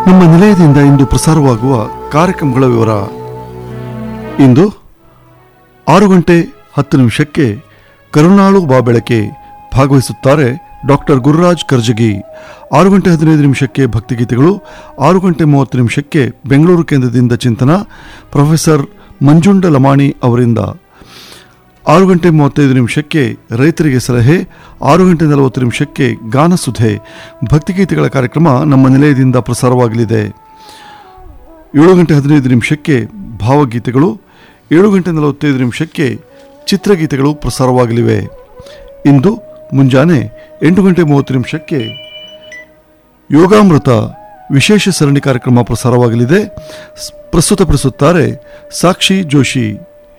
ನಮ್ಮ ನಿಲಯದಿಂದ ಇಂದು ಪ್ರಸಾರವಾಗುವ ಕಾರ್ಯಕ್ರಮಗಳ ವಿವರ ಇಂದು ಆರು ಗಂಟೆ ಹತ್ತು ನಿಮಿಷಕ್ಕೆ ಕರುಣಾಳು ಬಾಬೆಳಕೆ ಭಾಗವಹಿಸುತ್ತಾರೆ ಡಾಕ್ಟರ್ ಗುರುರಾಜ್ ಕರ್ಜಗಿ ಆರು ಗಂಟೆ ಹದಿನೈದು ನಿಮಿಷಕ್ಕೆ ಭಕ್ತಿಗೀತೆಗಳು ಆರು ಗಂಟೆ ಮೂವತ್ತು ನಿಮಿಷಕ್ಕೆ ಬೆಂಗಳೂರು ಕೇಂದ್ರದಿಂದ ಚಿಂತನ ಪ್ರೊಫೆಸರ್ ಮಂಜುಂಡ ಲಮಾಣಿ ಅವರಿಂದ ಆರು ಗಂಟೆ ಮೂವತ್ತೈದು ನಿಮಿಷಕ್ಕೆ ರೈತರಿಗೆ ಸಲಹೆ ಆರು ಗಂಟೆ ನಲವತ್ತು ನಿಮಿಷಕ್ಕೆ ಗಾನಸುಧೆ ಭಕ್ತಿಗೀತೆಗಳ ಕಾರ್ಯಕ್ರಮ ನಮ್ಮ ನಿಲಯದಿಂದ ಪ್ರಸಾರವಾಗಲಿದೆ ಏಳು ಗಂಟೆ ಹದಿನೈದು ನಿಮಿಷಕ್ಕೆ ಭಾವಗೀತೆಗಳು ಏಳು ಗಂಟೆ ನಲವತ್ತೈದು ನಿಮಿಷಕ್ಕೆ ಚಿತ್ರಗೀತೆಗಳು ಪ್ರಸಾರವಾಗಲಿವೆ ಇಂದು ಮುಂಜಾನೆ ಎಂಟು ಗಂಟೆ ಮೂವತ್ತು ನಿಮಿಷಕ್ಕೆ ಯೋಗಾಮೃತ ವಿಶೇಷ ಸರಣಿ ಕಾರ್ಯಕ್ರಮ ಪ್ರಸಾರವಾಗಲಿದೆ ಸ್- ಪ್ರಸ್ತುತಪಡಿಸುತ್ತಾರೆ ಸಾಕ್ಷಿ ಜೋಶಿ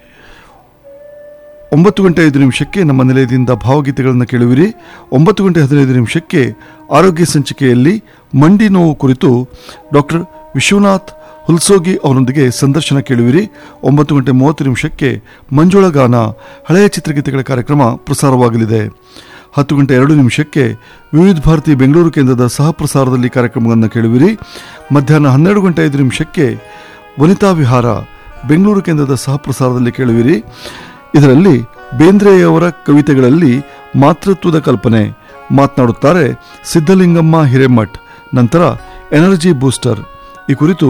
ಒಂಬತ್ತು ಗಂಟೆ ಐದು ನಿಮಿಷಕ್ಕೆ ನಮ್ಮ ನಿಲಯದಿಂದ ಭಾವಗೀತೆಗಳನ್ನು ಕೇಳುವಿರಿ ಒಂಬತ್ತು ಗಂಟೆ ಹದಿನೈದು ನಿಮಿಷಕ್ಕೆ ಆರೋಗ್ಯ ಸಂಚಿಕೆಯಲ್ಲಿ ಮಂಡಿ ನೋವು ಕುರಿತು ಡಾಕ್ಟರ್ ವಿಶ್ವನಾಥ್ ಹುಲ್ಸೋಗಿ ಅವರೊಂದಿಗೆ ಸಂದರ್ಶನ ಕೇಳುವಿರಿ ಒಂಬತ್ತು ಗಂಟೆ ಮೂವತ್ತು ನಿಮಿಷಕ್ಕೆ ಮಂಜುಳ ಗಾನ ಹಳೆಯ ಚಿತ್ರಗೀತೆಗಳ ಕಾರ್ಯಕ್ರಮ ಪ್ರಸಾರವಾಗಲಿದೆ ಹತ್ತು ಗಂಟೆ ಎರಡು ನಿಮಿಷಕ್ಕೆ ವಿವಿಧ ಭಾರತಿ ಬೆಂಗಳೂರು ಕೇಂದ್ರದ ಸಹ ಪ್ರಸಾರದಲ್ಲಿ ಕಾರ್ಯಕ್ರಮಗಳನ್ನು ಕೇಳುವಿರಿ ಮಧ್ಯಾಹ್ನ ಹನ್ನೆರಡು ಗಂಟೆ ಐದು ನಿಮಿಷಕ್ಕೆ ವನಿತಾ ವಿಹಾರ ಬೆಂಗಳೂರು ಕೇಂದ್ರದ ಸಹ ಪ್ರಸಾರದಲ್ಲಿ ಕೇಳುವಿರಿ ಇದರಲ್ಲಿ ಬೇಂದ್ರೆಯವರ ಕವಿತೆಗಳಲ್ಲಿ ಮಾತೃತ್ವದ ಕಲ್ಪನೆ ಮಾತನಾಡುತ್ತಾರೆ ಸಿದ್ಧಲಿಂಗಮ್ಮ ಹಿರೇಮಠ್ ನಂತರ ಎನರ್ಜಿ ಬೂಸ್ಟರ್ ಈ ಕುರಿತು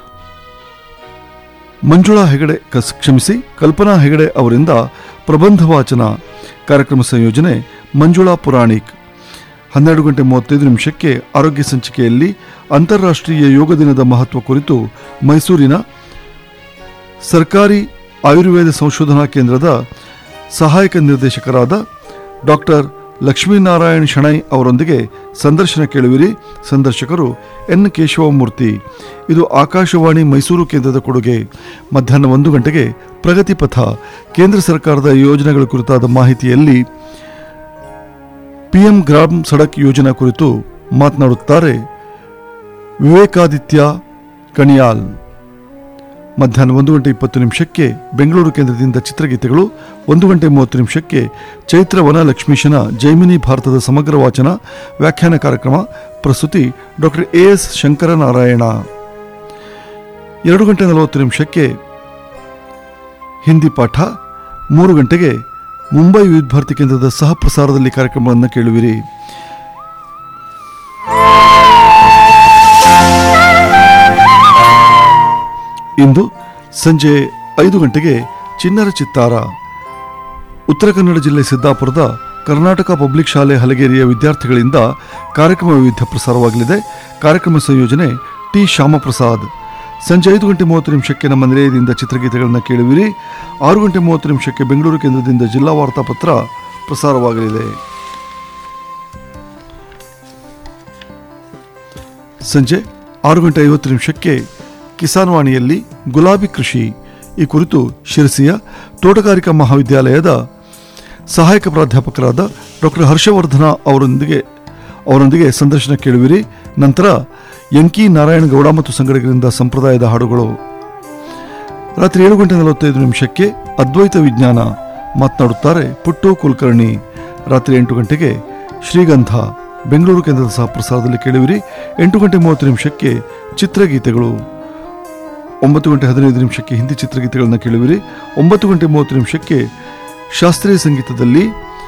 ಮಂಜುಳಾ ಹೆಗಡೆ ಕಸ್ ಕ್ಷಮಿಸಿ ಕಲ್ಪನಾ ಹೆಗಡೆ ಅವರಿಂದ ಪ್ರಬಂಧ ವಾಚನ ಕಾರ್ಯಕ್ರಮ ಸಂಯೋಜನೆ ಮಂಜುಳಾ ಪುರಾಣಿಕ್ ಹನ್ನೆರಡು ಗಂಟೆ ಮೂವತ್ತೈದು ನಿಮಿಷಕ್ಕೆ ಆರೋಗ್ಯ ಸಂಚಿಕೆಯಲ್ಲಿ ಅಂತಾರಾಷ್ಟ್ರೀಯ ಯೋಗ ದಿನದ ಮಹತ್ವ ಕುರಿತು ಮೈಸೂರಿನ ಸರ್ಕಾರಿ ಆಯುರ್ವೇದ ಸಂಶೋಧನಾ ಕೇಂದ್ರದ ಸಹಾಯಕ ನಿರ್ದೇಶಕರಾದ ಡಾಕ್ಟರ್ ಲಕ್ಷ್ಮೀನಾರಾಯಣ್ ಶಣೈ ಅವರೊಂದಿಗೆ ಸಂದರ್ಶನ ಕೇಳುವಿರಿ ಸಂದರ್ಶಕರು ಎನ್ ಕೇಶವಮೂರ್ತಿ ಇದು ಆಕಾಶವಾಣಿ ಮೈಸೂರು ಕೇಂದ್ರದ ಕೊಡುಗೆ ಮಧ್ಯಾಹ್ನ ಒಂದು ಗಂಟೆಗೆ ಪ್ರಗತಿ ಪಥ ಕೇಂದ್ರ ಸರ್ಕಾರದ ಯೋಜನೆಗಳ ಕುರಿತಾದ ಮಾಹಿತಿಯಲ್ಲಿ ಪಿಎಂ ಗ್ರಾಮ್ ಸಡಕ್ ಯೋಜನಾ ಕುರಿತು ಮಾತನಾಡುತ್ತಾರೆ ವಿವೇಕಾದಿತ್ಯ ಕಣಿಯಾಲ್ ಮಧ್ಯಾಹ್ನ ಒಂದು ಗಂಟೆ ಇಪ್ಪತ್ತು ನಿಮಿಷಕ್ಕೆ ಬೆಂಗಳೂರು ಕೇಂದ್ರದಿಂದ ಚಿತ್ರಗೀತೆಗಳು ಒಂದು ಗಂಟೆ ಮೂವತ್ತು ನಿಮಿಷಕ್ಕೆ ಚೈತ್ರ ವನ ಲಕ್ಷ್ಮೀಶನ ಜೈಮಿನಿ ಭಾರತದ ಸಮಗ್ರ ವಾಚನ ವ್ಯಾಖ್ಯಾನ ಕಾರ್ಯಕ್ರಮ ಪ್ರಸ್ತುತಿ ಡಾಕ್ಟರ್ ಎ ಎಸ್ ಶಂಕರನಾರಾಯಣ ಎರಡು ಗಂಟೆ ನಲವತ್ತು ನಿಮಿಷಕ್ಕೆ ಹಿಂದಿ ಪಾಠ ಮೂರು ಗಂಟೆಗೆ ಮುಂಬೈ ವಿವಿಧ ಭಾರತಿ ಕೇಂದ್ರದ ಸಹ ಪ್ರಸಾರದಲ್ಲಿ ಕಾರ್ಯಕ್ರಮವನ್ನು ಕೇಳುವಿರಿ ಇಂದು ಸಂಜೆ ಐದು ಗಂಟೆಗೆ ಚಿನ್ನರ ಚಿತ್ತಾರ ಉತ್ತರ ಕನ್ನಡ ಜಿಲ್ಲೆ ಸಿದ್ದಾಪುರದ ಕರ್ನಾಟಕ ಪಬ್ಲಿಕ್ ಶಾಲೆ ಹಲಗೇರಿಯ ವಿದ್ಯಾರ್ಥಿಗಳಿಂದ ಕಾರ್ಯಕ್ರಮ ವೈವಿಧ್ಯ ಪ್ರಸಾರವಾಗಲಿದೆ ಕಾರ್ಯಕ್ರಮ ಸಂಯೋಜನೆ ಟಿ ಶ್ಯಾಮಪ್ರಸಾದ್ ಸಂಜೆ ಐದು ಗಂಟೆ ಮೂವತ್ತು ನಿಮಿಷಕ್ಕೆ ನಮ್ಮ ನಿಲಯದಿಂದ ಚಿತ್ರಗೀತೆಗಳನ್ನು ಕೇಳುವಿರಿ ಆರು ಗಂಟೆ ಮೂವತ್ತು ನಿಮಿಷಕ್ಕೆ ಬೆಂಗಳೂರು ಕೇಂದ್ರದಿಂದ ಜಿಲ್ಲಾ ವಾರ್ತಾಪತ್ರ ಪ್ರಸಾರವಾಗಲಿದೆ ಸಂಜೆ ಆರು ಗಂಟೆ ಐವತ್ತು ನಿಮಿಷಕ್ಕೆ ಕಿಸಾನ್ ವಾಣಿಯಲ್ಲಿ ಗುಲಾಬಿ ಕೃಷಿ ಈ ಕುರಿತು ಶಿರಸಿಯ ತೋಟಗಾರಿಕಾ ಮಹಾವಿದ್ಯಾಲಯದ ಸಹಾಯಕ ಪ್ರಾಧ್ಯಾಪಕರಾದ ಡಾಕ್ಟರ್ ಹರ್ಷವರ್ಧನ ಅವರೊಂದಿಗೆ ಅವರೊಂದಿಗೆ ಸಂದರ್ಶನ ಕೇಳುವಿರಿ ನಂತರ ಎಂಕಿ ನಾರಾಯಣಗೌಡ ಮತ್ತು ಸಂಗಡಿಗರಿಂದ ಸಂಪ್ರದಾಯದ ಹಾಡುಗಳು ರಾತ್ರಿ ಏಳು ಗಂಟೆ ನಲವತ್ತೈದು ನಿಮಿಷಕ್ಕೆ ಅದ್ವೈತ ವಿಜ್ಞಾನ ಮಾತನಾಡುತ್ತಾರೆ ಪುಟ್ಟು ಕುಲಕರ್ಣಿ ರಾತ್ರಿ ಎಂಟು ಗಂಟೆಗೆ ಶ್ರೀಗಂಧ ಬೆಂಗಳೂರು ಕೇಂದ್ರದ ಸಹ ಪ್ರಸಾರದಲ್ಲಿ ಕೇಳುವಿರಿ ಎಂಟು ಗಂಟೆ ಮೂವತ್ತು ನಿಮಿಷಕ್ಕೆ ಚಿತ್ರಗೀತೆಗಳು ಒಂಬತ್ತು ಗಂಟೆ ಹದಿನೈದು ನಿಮಿಷಕ್ಕೆ ಹಿಂದಿ ಚಿತ್ರಗೀತೆಗಳನ್ನು ಕೇಳುವಿರಿ ಒಂಬತ್ತು ಗಂಟೆ ಮೂವತ್ತು ನಿಮಿಷಕ್ಕೆ ಶಾಸ್ತ್ರೀಯ ಸಂಗೀತದಲ್ಲಿ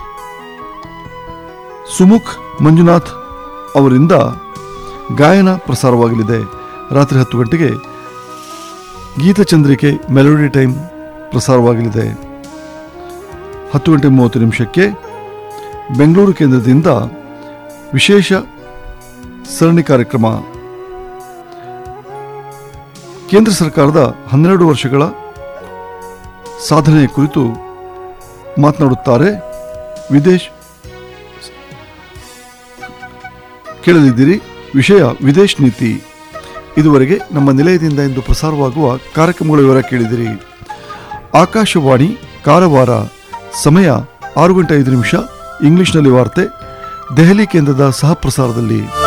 ಸುಮುಖ್ ಮಂಜುನಾಥ್ ಅವರಿಂದ ಗಾಯನ ಪ್ರಸಾರವಾಗಲಿದೆ ರಾತ್ರಿ ಹತ್ತು ಗಂಟೆಗೆ ಗೀತಚಂದ್ರಿಕೆ ಮೆಲೋಡಿ ಟೈಮ್ ಪ್ರಸಾರವಾಗಲಿದೆ ಹತ್ತು ಗಂಟೆ ಮೂವತ್ತು ನಿಮಿಷಕ್ಕೆ ಬೆಂಗಳೂರು ಕೇಂದ್ರದಿಂದ ವಿಶೇಷ ಸರಣಿ ಕಾರ್ಯಕ್ರಮ ಕೇಂದ್ರ ಸರ್ಕಾರದ ಹನ್ನೆರಡು ವರ್ಷಗಳ ಸಾಧನೆಯ ಕುರಿತು ಮಾತನಾಡುತ್ತಾರೆ ವಿದೇಶ್ ಕೇಳಲಿದ್ದೀರಿ ವಿಷಯ ವಿದೇಶ್ ನೀತಿ ಇದುವರೆಗೆ ನಮ್ಮ ನಿಲಯದಿಂದ ಇಂದು ಪ್ರಸಾರವಾಗುವ ಕಾರ್ಯಕ್ರಮಗಳ ವಿವರ ಕೇಳಿದಿರಿ ಆಕಾಶವಾಣಿ ಕಾರವಾರ ಸಮಯ ಆರು ಗಂಟೆ ಐದು ನಿಮಿಷ ಇಂಗ್ಲಿಷ್ನಲ್ಲಿ ವಾರ್ತೆ ದೆಹಲಿ ಕೇಂದ್ರದ ಸಹ ಪ್ರಸಾರದಲ್ಲಿ